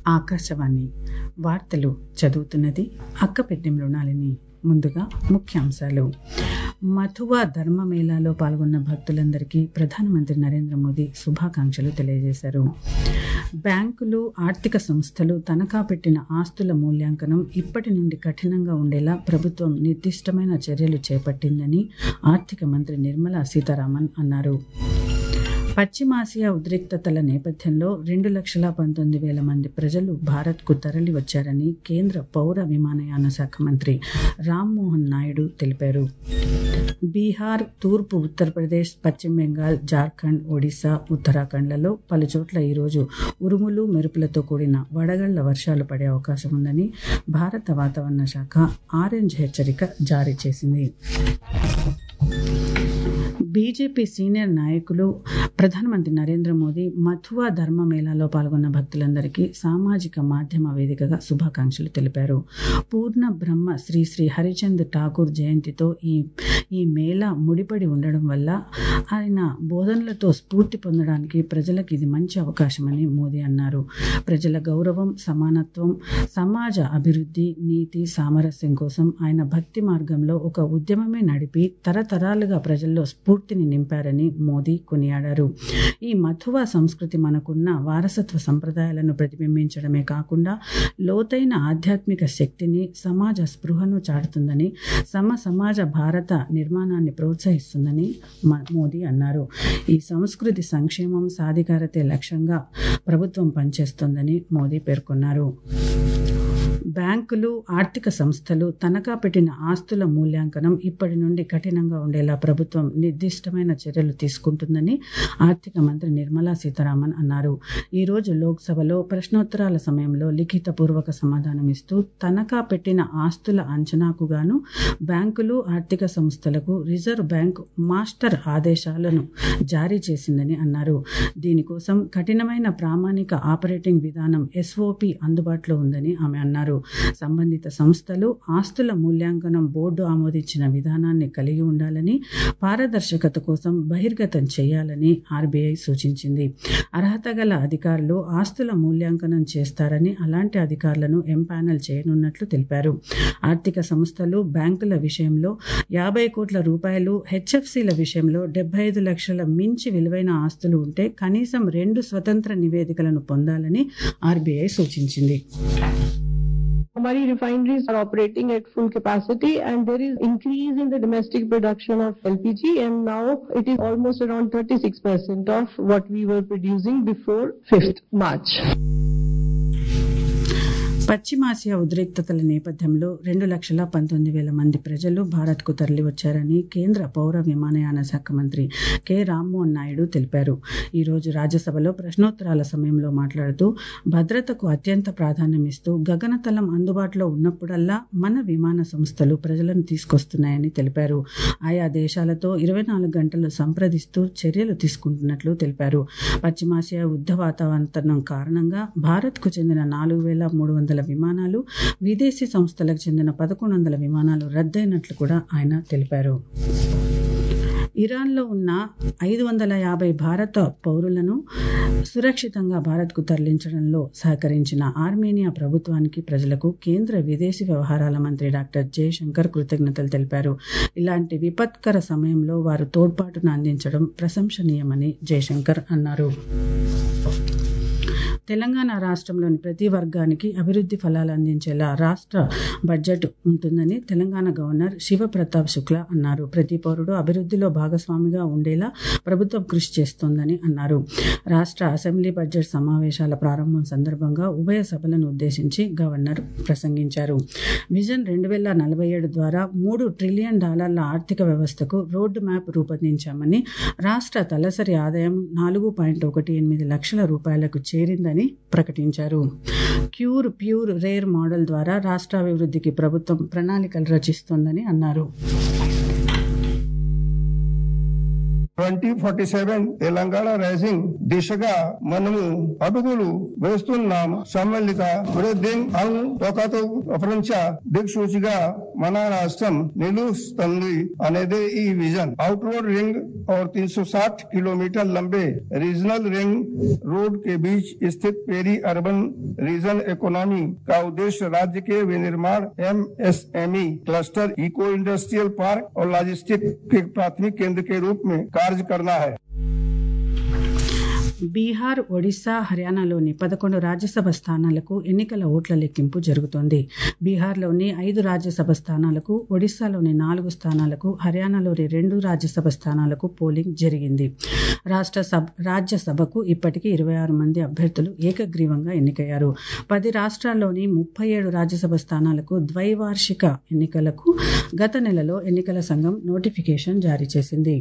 ఆకాశవాణి వార్తలు చదువుతున్నది అక్కపెద్ది మృణాలిని ముందుగా ముఖ్యాంశాలు మథువా ధర్మమేళాలో పాల్గొన్న భక్తులందరికీ ప్రధానమంత్రి నరేంద్ర మోదీ శుభాకాంక్షలు తెలియజేశారు బ్యాంకులు ఆర్థిక సంస్థలు తనఖా పెట్టిన ఆస్తుల మూల్యాంకనం ఇప్పటి నుండి కఠినంగా ఉండేలా ప్రభుత్వం నిర్దిష్టమైన చర్యలు చేపట్టిందని ఆర్థిక మంత్రి నిర్మలా సీతారామన్ అన్నారు పశ్చిమాసియా ఉద్రిక్తతల నేపథ్యంలో రెండు లక్షల పంతొమ్మిది వేల మంది ప్రజలు భారత్కు తరలి వచ్చారని కేంద్ర పౌర విమానయాన శాఖ మంత్రి రామ్మోహన్ నాయుడు తెలిపారు బీహార్ తూర్పు ఉత్తరప్రదేశ్ పశ్చిమ బెంగాల్ జార్ఖండ్ ఒడిశా ఉత్తరాఖండ్లలో పలుచోట్ల ఈరోజు ఉరుములు మెరుపులతో కూడిన వడగళ్ల వర్షాలు పడే అవకాశం ఉందని భారత వాతావరణ శాఖ ఆరెంజ్ హెచ్చరిక జారీ చేసింది బీజేపీ సీనియర్ నాయకులు ప్రధానమంత్రి నరేంద్ర మోదీ మథువా ధర్మ మేళాలో పాల్గొన్న భక్తులందరికీ సామాజిక మాధ్యమ వేదికగా శుభాకాంక్షలు తెలిపారు పూర్ణ బ్రహ్మ శ్రీ శ్రీ హరిచంద్ ఠాకూర్ జయంతితో ఈ ఈ మేళా ముడిపడి ఉండడం వల్ల ఆయన బోధనలతో స్ఫూర్తి పొందడానికి ప్రజలకు ఇది మంచి అవకాశమని మోదీ అన్నారు ప్రజల గౌరవం సమానత్వం సమాజ అభివృద్ధి నీతి సామరస్యం కోసం ఆయన భక్తి మార్గంలో ఒక ఉద్యమమే నడిపి తరతరాలుగా ప్రజల్లో స్ఫూర్తిని నింపారని మోదీ కొనియాడారు ఈ మథువా సంస్కృతి మనకున్న వారసత్వ సంప్రదాయాలను ప్రతిబింబించడమే కాకుండా లోతైన ఆధ్యాత్మిక శక్తిని సమాజ స్పృహను చాటుతుందని సమ సమాజ భారత నిర్మాణాన్ని ప్రోత్సహిస్తుందని మోదీ అన్నారు ఈ సంస్కృతి సంక్షేమం సాధికారతే లక్ష్యంగా ప్రభుత్వం పనిచేస్తోందని మోదీ పేర్కొన్నారు బ్యాంకులు ఆర్థిక సంస్థలు తనఖా పెట్టిన ఆస్తుల మూల్యాంకనం ఇప్పటి నుండి కఠినంగా ఉండేలా ప్రభుత్వం నిర్దిష్టమైన చర్యలు తీసుకుంటుందని ఆర్థిక మంత్రి నిర్మలా సీతారామన్ అన్నారు ఈరోజు లోక్సభలో ప్రశ్నోత్తరాల సమయంలో లిఖితపూర్వక సమాధానం ఇస్తూ తనఖా పెట్టిన ఆస్తుల అంచనాకు గాను బ్యాంకులు ఆర్థిక సంస్థలకు రిజర్వ్ బ్యాంక్ మాస్టర్ ఆదేశాలను జారీ చేసిందని అన్నారు దీనికోసం కఠినమైన ప్రామాణిక ఆపరేటింగ్ విధానం ఎస్ఓపి అందుబాటులో ఉందని ఆమె అన్నారు సంబంధిత సంస్థలు ఆస్తుల మూల్యాంకనం బోర్డు ఆమోదించిన విధానాన్ని కలిగి ఉండాలని పారదర్శకత కోసం బహిర్గతం చేయాలని ఆర్బీఐ సూచించింది అర్హత గల అధికారులు ఆస్తుల మూల్యాంకనం చేస్తారని అలాంటి అధికారులను ఎంపానల్ చేయనున్నట్లు తెలిపారు ఆర్థిక సంస్థలు బ్యాంకుల విషయంలో యాభై కోట్ల రూపాయలు హెచ్ఎఫ్సీల విషయంలో డెబ్బై ఐదు లక్షల మించి విలువైన ఆస్తులు ఉంటే కనీసం రెండు స్వతంత్ర నివేదికలను పొందాలని ఆర్బీఐ సూచించింది हमारी refineries are operating at full capacity and there is increase in the domestic production of LPG and now it is almost around 36% of what we were producing before 5th March. పశ్చిమాసియా ఉద్రిక్తతల నేపథ్యంలో రెండు లక్షల పంతొమ్మిది వేల మంది ప్రజలు భారత్కు తరలివచ్చారని కేంద్ర పౌర విమానయాన శాఖ మంత్రి కె రామ్మోహన్ నాయుడు తెలిపారు ఈరోజు రాజ్యసభలో ప్రశ్నోత్తరాల సమయంలో మాట్లాడుతూ భద్రతకు అత్యంత ప్రాధాన్యమిస్తూ గగనతలం అందుబాటులో ఉన్నప్పుడల్లా మన విమాన సంస్థలు ప్రజలను తీసుకొస్తున్నాయని తెలిపారు ఆయా దేశాలతో ఇరవై నాలుగు గంటలు సంప్రదిస్తూ చర్యలు తీసుకుంటున్నట్లు తెలిపారు పశ్చిమాసియా యుద్ధ వాతావరణం కారణంగా భారత్కు చెందిన నాలుగు వేల మూడు వందల విమానాలు విదేశీ సంస్థలకు చెందిన పదకొండు వందల విమానాలు రద్దయినట్లు కూడా ఆయన తెలిపారు ఇరాన్లో ఉన్న ఐదు వందల యాభై భారత పౌరులను సురక్షితంగా భారత్కు తరలించడంలో సహకరించిన ఆర్మేనియా ప్రభుత్వానికి ప్రజలకు కేంద్ర విదేశీ వ్యవహారాల మంత్రి డాక్టర్ జయశంకర్ కృతజ్ఞతలు తెలిపారు ఇలాంటి విపత్కర సమయంలో వారు తోడ్పాటును అందించడం ప్రశంసనీయమని జయశంకర్ అన్నారు తెలంగాణ రాష్ట్రంలోని ప్రతి వర్గానికి అభివృద్ధి ఫలాలు అందించేలా రాష్ట్ర బడ్జెట్ ఉంటుందని తెలంగాణ గవర్నర్ శివప్రతాప్ శుక్లా అన్నారు ప్రతి పౌరుడు అభివృద్ధిలో భాగస్వామిగా ఉండేలా ప్రభుత్వం కృషి చేస్తోందని అన్నారు రాష్ట్ర అసెంబ్లీ బడ్జెట్ సమావేశాల ప్రారంభం సందర్భంగా ఉభయ సభలను ఉద్దేశించి గవర్నర్ ప్రసంగించారు విజన్ రెండు వేల నలభై ఏడు ద్వారా మూడు ట్రిలియన్ డాలర్ల ఆర్థిక వ్యవస్థకు రోడ్డు మ్యాప్ రూపొందించామని రాష్ట్ర తలసరి ఆదాయం నాలుగు పాయింట్ ఒకటి ఎనిమిది లక్షల రూపాయలకు చేరిందని ప్రకటించారు క్యూర్ ప్యూర్ రేర్ మోడల్ ద్వారా రాష్ట్రాభివృద్ధికి ప్రభుత్వం ప్రణాళికలు రచిస్తోందని అన్నారు 2047 తెలంగాణ రైజింగ్ దిశగా మనము అడుగులు వేస్తున్నాం సమ్మిళిత బ్రీదింగ్ అంగ్ ఒకతో ప్రపంచ దిక్సూచిగా మన రాష్ట్రం నిలుస్తుంది అనేది ఈ విజన్ आउटरोड रिंग और 360 किलोमीटर लंबे रीजनल रिंग रोड के बीच स्थित पेरी अर्बन रीजन इकोनॉमी का उद्देश्य राज्य के विनिर्माण MSME cluster eco industrial park और लॉजिस्टिक के प्राथमिक केंद्र के रूप में कार्य करना है బీహార్ ఒడిశా హర్యానాలోని పదకొండు రాజ్యసభ స్థానాలకు ఎన్నికల ఓట్ల లెక్కింపు జరుగుతోంది బీహార్లోని ఐదు రాజ్యసభ స్థానాలకు ఒడిశాలోని నాలుగు స్థానాలకు హర్యానాలోని రెండు రాజ్యసభ స్థానాలకు పోలింగ్ జరిగింది రాష్ట్ర సభ రాజ్యసభకు ఇప్పటికీ ఇరవై ఆరు మంది అభ్యర్థులు ఏకగ్రీవంగా ఎన్నికయ్యారు పది రాష్ట్రాల్లోని ముప్పై ఏడు రాజ్యసభ స్థానాలకు ద్వైవార్షిక ఎన్నికలకు గత నెలలో ఎన్నికల సంఘం నోటిఫికేషన్ జారీ చేసింది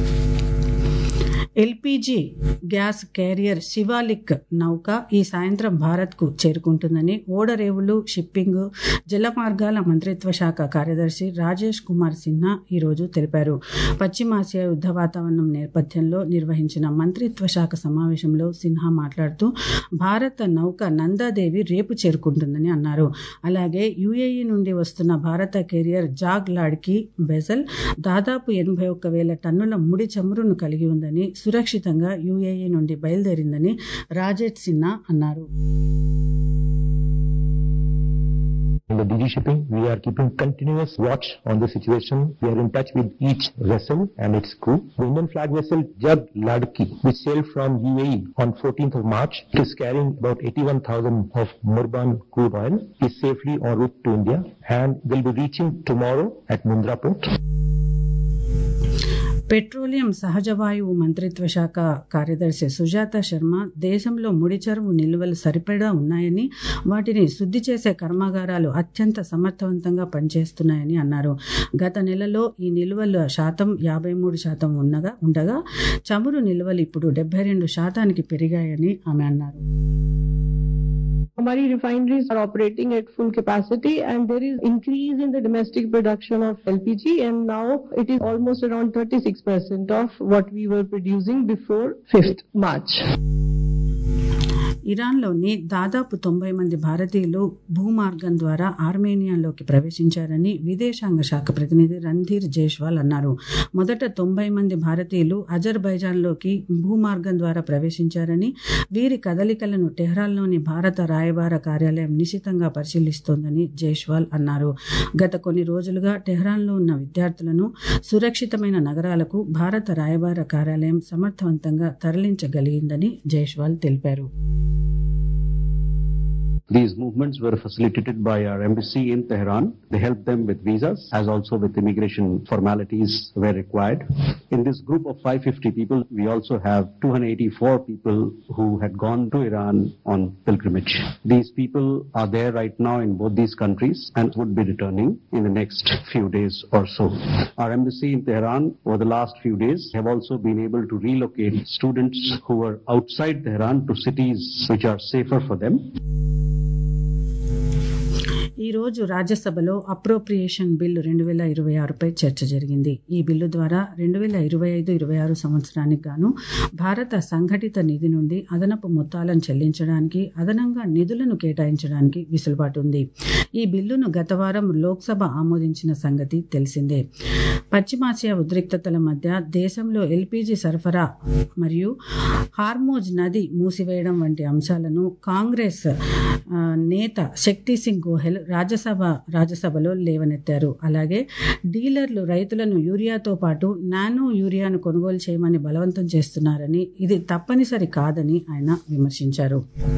ఎల్పీజీ గ్యాస్ క్యారియర్ శివాలిక్ నౌక ఈ సాయంత్రం భారత్కు చేరుకుంటుందని ఓడరేవులు షిప్పింగ్ జలమార్గాల మంత్రిత్వ శాఖ కార్యదర్శి రాజేష్ కుమార్ సిన్హా ఈరోజు తెలిపారు పశ్చిమాసియా యుద్ధ వాతావరణం నేపథ్యంలో నిర్వహించిన మంత్రిత్వ శాఖ సమావేశంలో సిన్హా మాట్లాడుతూ భారత నౌక నందాదేవి రేపు చేరుకుంటుందని అన్నారు అలాగే యుఏఈ నుండి వస్తున్న భారత కెరియర్ జాగ్ లాడ్కి వెజల్ దాదాపు ఎనభై ఒక్క వేల టన్నుల ముడి చమురును కలిగి ఉందని సురక్షితంగా యుఏఈ నుండి బయలుదేరిందని రాజేష్ సిన్హా అన్నారు In the DG shipping, we are keeping continuous watch on the situation. We are in touch with each vessel and its crew. The Indian flag vessel Jag Ladki, which sailed from UAE on 14th of March, is carrying about 81,000 of Murban crude oil, is safely en route to India and will be reaching tomorrow at Mundra port. Petroleum సహజ వాయువు మంత్రిత్వ శాఖ కార్యదర్శి సుజాత శర్మ దేశంలో ముడి చరువు నిల్వలు సరిపడా ఉన్నాయని వాటిని శుద్ధి చేసే కర్మాగారాలు అత్యంత సమర్థవంతంగా పనిచేస్తున్నాయని అన్నారు గత నెలలో ఈ నిల్వల శాతం యాభై మూడు శాతం ఉన్నగా ఉండగా చమురు నిల్వలు ఇప్పుడు డెబ్బై రెండు శాతానికి పెరిగాయని ఆమె అన్నారు Hamari refineries are operating at full capacity and there is increase in the domestic production of LPG and now it is almost around 36% of what we were producing before 5th March. ఇరాన్లోని దాదాపు తొంభై మంది భారతీయులు భూమార్గం ద్వారా ఆర్మేనియాలోకి ప్రవేశించారని విదేశాంగ శాఖ ప్రతినిధి రణ్ధీర్ జైష్వాల్ అన్నారు మొదట తొంభై మంది భారతీయులు అజర్బైజాన్లోకి భూమార్గం ద్వారా ప్రవేశించారని వీరి కదలికలను టెహ్రాన్లోని భారత రాయబార కార్యాలయం నిశితంగా పరిశీలిస్తోందని జైష్వాల్ అన్నారు గత కొన్ని రోజులుగా టెహ్రాన్లో ఉన్న విద్యార్థులను సురక్షితమైన నగరాలకు భారత రాయబార కార్యాలయం సమర్థవంతంగా తరలించగలిగిందని జైష్వాల్ తెలిపారు These movements were facilitated by our embassy in Tehran. They helped them with visas as also with immigration formalities where required. In this group of 550 people, we also have 284 people who had gone to Iran on pilgrimage. These people are there right now in both these countries and would be returning in the next few days or so. Our embassy in Tehran over the last few days have also been able to relocate students who were outside Tehran to cities which are safer for them. ఈ రోజు రాజ్యసభలో appropriation bill రెండు వేల ఇరవై ఆరుపై చర్చ జరిగింది ఈ bill ద్వారా రెండు వేల ఇరవై ఐదు ఇరవై ఆరు సంవత్సరానికి గాను భారత సంఘటిత నిధి నుండి అదనపు మొత్తాలను చెల్లించడానికి అదనంగా నిధులను కేటాయించడానికి వెసులుబాటు ఉంది ఈ బిల్లును గత వారం లోక్సభ ఆమోదించిన సంగతి తెలిసిందే పశ్చిమాసియా ఉద్రిక్తతల మధ్య దేశంలో ఎల్పీజీ సరఫరా మరియు హార్మోజ్ నది మూసివేయడం వంటి అంశాలను కాంగ్రెస్ ఆ, నేత శక్తి సింగ్ గోహెల్ రాజ్యసభ రాజ్యసభలో లేవనెత్తారు అలాగే డీలర్లు రైతులను యూరియాతో పాటు నానో యూరియాను కొనుగోలు చేయమని బలవంతం చేస్తున్నారని ఇది తప్పనిసరి కాదని ఆయన విమర్శించారు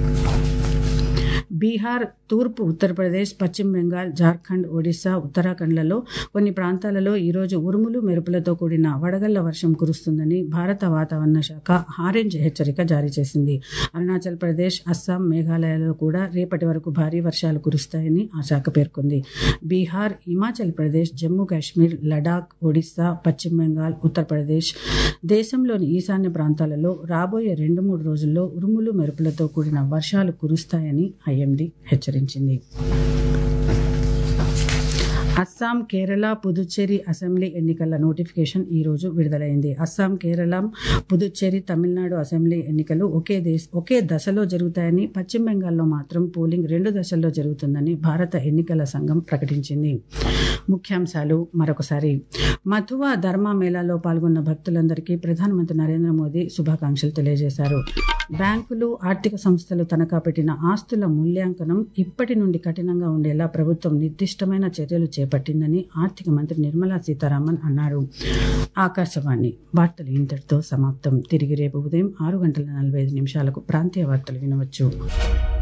బీహార్ తూర్పు ఉత్తరప్రదేశ్ పశ్చిమ బెంగాల్ జార్ఖండ్ ఒడిశా ఉత్తరాఖండ్లలో కొన్ని ప్రాంతాలలో ఈరోజు ఉరుములు మెరుపులతో కూడిన వడగళ్ల వర్షం కురుస్తుందని భారత వాతావరణ శాఖ ఆరెంజ్ హెచ్చరిక జారీ చేసింది అరుణాచల్ ప్రదేశ్ అస్సాం మేఘాలయాలలో కూడా రేపటి వరకు భారీ వర్షాలు కురుస్తాయని ఆ శాఖ పేర్కొంది బీహార్ హిమాచల్ ప్రదేశ్ జమ్మూ కాశ్మీర్ లడాక్ ఒడిశా పశ్చిమ బెంగాల్ ఉత్తరప్రదేశ్ దేశంలోని ఈశాన్య ప్రాంతాలలో రాబోయే రెండు మూడు రోజుల్లో ఉరుములు మెరుపులతో కూడిన వర్షాలు కురుస్తాయని ఐఎండీ హెచ్చరించింది అస్సాం కేరళ పుదుచ్చేరి అసెంబ్లీ ఎన్నికల నోటిఫికేషన్ ఈ రోజు విడుదలైంది అస్సాం కేరళ పుదుచ్చేరి తమిళనాడు అసెంబ్లీ ఎన్నికలు ఒకే దేశ ఒకే దశలో జరుగుతాయని పశ్చిమ బెంగాల్లో మాత్రం పోలింగ్ రెండు దశల్లో జరుగుతుందని భారత ఎన్నికల సంఘం ప్రకటించింది ముఖ్యాంశాలు మరొకసారి మథువా ధర్మ మేళాలో పాల్గొన్న భక్తులందరికీ ప్రధానమంత్రి నరేంద్ర మోదీ శుభాకాంక్షలు తెలియజేశారు బ్యాంకులు ఆర్థిక సంస్థలు తనఖా పెట్టిన ఆస్తుల మూల్యాంకనం ఇప్పటి నుండి కఠినంగా ఉండేలా ప్రభుత్వం నిర్దిష్టమైన చర్యలు చేపట్టిందని ఆర్థిక మంత్రి నిర్మలా సీతారామన్ అన్నారు ఆకాశవాణి వార్తలు ఇంతటితో సమాప్తం తిరిగి రేపు ఉదయం ఆరు గంటల నలభై ఐదు నిమిషాలకు ప్రాంతీయ వార్తలు వినవచ్చు